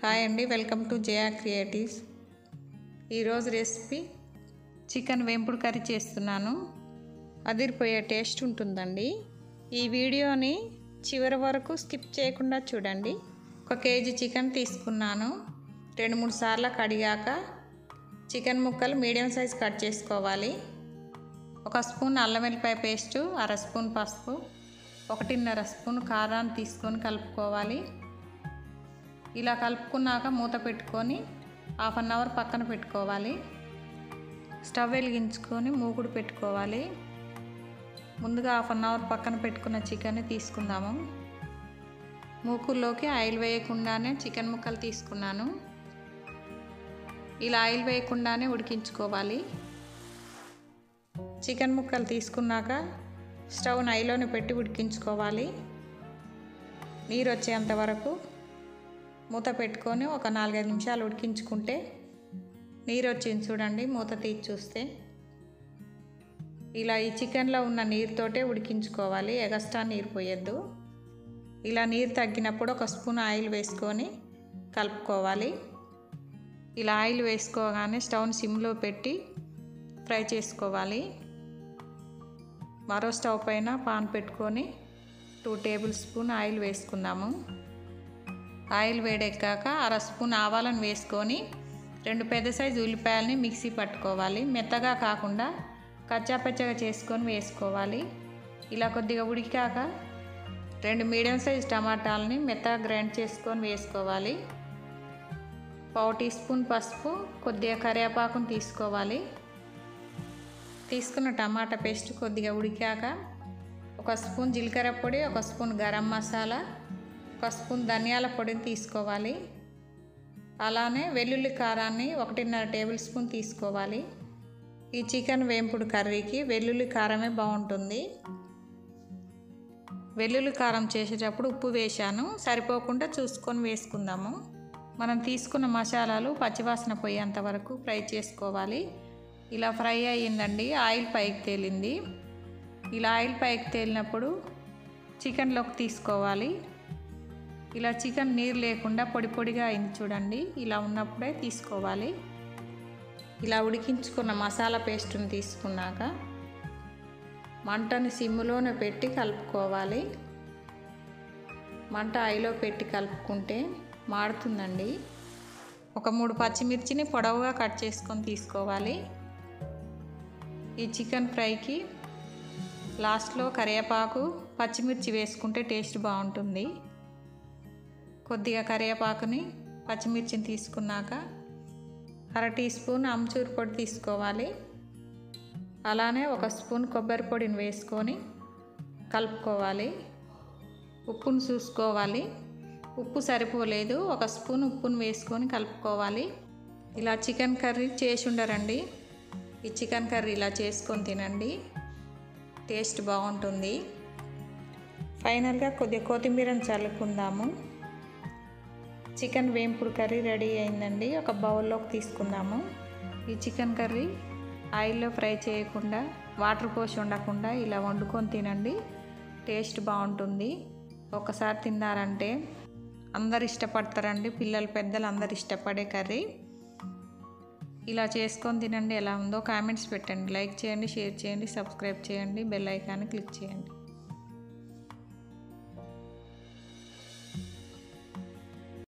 hi అండి welcome to Jaya creatives ఈరోజు recipe chicken వేంపుడు కర్రీ చేస్తున్నాను అదిరిపోయే టేస్ట్ ఉంటుందండి ఈ వీడియోని చివరి వరకు స్కిప్ చేయకుండా చూడండి ఒక కేజీ చికెన్ తీసుకున్నాను రెండు మూడు సార్లు కడిగాక చికెన్ ముక్కలు మీడియం సైజ్ కట్ చేసుకోవాలి ఒక స్పూన్ అల్లం వెల్లిపాయ పేస్టు అర స్పూన్ పసుపు ఒకటిన్నర స్పూన్ కారాన్ని తీసుకొని కలుపుకోవాలి ఇలా కలుపుకున్నాక మూత పెట్టుకొని హాఫ్ అన్ అవర్ పక్కన పెట్టుకోవాలి స్టవ్ వెలిగించుకొని మూకుడు పెట్టుకోవాలి ముందుగా హాఫ్ అన్ అవర్ పక్కన పెట్టుకున్న చికెన్ తీసుకుందాము మూకుల్లోకి ఆయిల్ వేయకుండానే చికెన్ ముక్కలు తీసుకున్నాను ఇలా ఆయిల్ వేయకుండానే ఉడికించుకోవాలి చికెన్ ముక్కలు తీసుకున్నాక స్టవ్ నైలోనే పెట్టి ఉడికించుకోవాలి నీరు వచ్చేంత వరకు మూత పెట్టుకొని ఒక నాలుగైదు నిమిషాలు ఉడికించుకుంటే నీరు వచ్చింది చూడండి మూత తీసి చూస్తే ఇలా ఈ చికెన్లో ఉన్న నీరుతోటే ఉడికించుకోవాలి ఎగస్ట్రా నీరు పోయొద్దు ఇలా నీరు తగ్గినప్పుడు ఒక స్పూన్ ఆయిల్ వేసుకొని కలుపుకోవాలి ఇలా ఆయిల్ వేసుకోగానే స్టవ్ని సిమ్లో పెట్టి ఫ్రై చేసుకోవాలి మరో స్టవ్ పైన పాన్ పెట్టుకొని టూ టేబుల్ స్పూన్ ఆయిల్ వేసుకుందాము ఆయిల్ వేడెక్కాక అర స్పూన్ ఆవాలను వేసుకొని రెండు పెద్ద సైజు ఉల్లిపాయలని మిక్సీ పట్టుకోవాలి మెత్తగా కాకుండా కచ్చాపచ్చగా చేసుకొని వేసుకోవాలి ఇలా కొద్దిగా ఉడికాక రెండు మీడియం సైజ్ టమాటాలని మెత్తగా గ్రైండ్ చేసుకొని వేసుకోవాలి పావు టీ స్పూన్ పసుపు కొద్దిగా కరివేపాకును తీసుకోవాలి తీసుకున్న టమాటా పేస్ట్ కొద్దిగా ఉడికాక ఒక స్పూన్ జీలకర్ర పొడి ఒక స్పూన్ గరం మసాలా ఒక స్పూన్ ధనియాల పొడిని తీసుకోవాలి అలానే వెల్లుల్లి కారాన్ని ఒకటిన్నర టేబుల్ స్పూన్ తీసుకోవాలి ఈ చికెన్ వేంపుడు కర్రీకి వెల్లుల్లి కారమే బాగుంటుంది వెల్లుల్లి కారం చేసేటప్పుడు ఉప్పు వేశాను సరిపోకుండా చూసుకొని వేసుకుందాము మనం తీసుకున్న మసాలాలు పచ్చివాసన పోయేంత వరకు ఫ్రై చేసుకోవాలి ఇలా ఫ్రై అయ్యిందండి ఆయిల్ పైకి తేలింది ఇలా ఆయిల్ పైకి తేలినప్పుడు చికెన్లోకి తీసుకోవాలి ఇలా చికెన్ నీరు లేకుండా పొడి పొడిగా అయింది చూడండి ఇలా ఉన్నప్పుడే తీసుకోవాలి ఇలా ఉడికించుకున్న మసాలా పేస్ట్ని తీసుకున్నాక మంటని సిమ్లోనే పెట్టి కలుపుకోవాలి మంట ఐలో పెట్టి కలుపుకుంటే మాడుతుందండి ఒక మూడు పచ్చిమిర్చిని పొడవుగా కట్ చేసుకొని తీసుకోవాలి ఈ చికెన్ ఫ్రైకి లాస్ట్లో కరివేపాకు పచ్చిమిర్చి వేసుకుంటే టేస్ట్ బాగుంటుంది కొద్దిగా కరివేపాకుని పచ్చిమిర్చిని తీసుకున్నాక అర టీ స్పూన్ అమ్చూర్ పొడి తీసుకోవాలి అలానే ఒక స్పూన్ కొబ్బరి పొడిని వేసుకొని కలుపుకోవాలి ఉప్పును చూసుకోవాలి ఉప్పు సరిపోలేదు ఒక స్పూన్ ఉప్పును వేసుకొని కలుపుకోవాలి ఇలా చికెన్ కర్రీ చేసి ఉండరండి ఈ చికెన్ కర్రీ ఇలా చేసుకొని తినండి టేస్ట్ బాగుంటుంది ఫైనల్గా కొద్దిగా కొత్తిమీరని చల్లుకుందాము చికెన్ వేంపుడు కర్రీ రెడీ అయిందండి ఒక బౌల్లోకి తీసుకుందాము ఈ చికెన్ కర్రీ ఆయిల్లో ఫ్రై చేయకుండా వాటర్ పోసి ఉండకుండా ఇలా వండుకొని తినండి టేస్ట్ బాగుంటుంది ఒకసారి తిన్నారంటే అందరు ఇష్టపడతారండి పిల్లలు పెద్దలు అందరు ఇష్టపడే కర్రీ ఇలా చేసుకొని తినండి ఎలా ఉందో కామెంట్స్ పెట్టండి లైక్ చేయండి షేర్ చేయండి సబ్స్క్రైబ్ చేయండి బెల్ ఐకాన్ని క్లిక్ చేయండి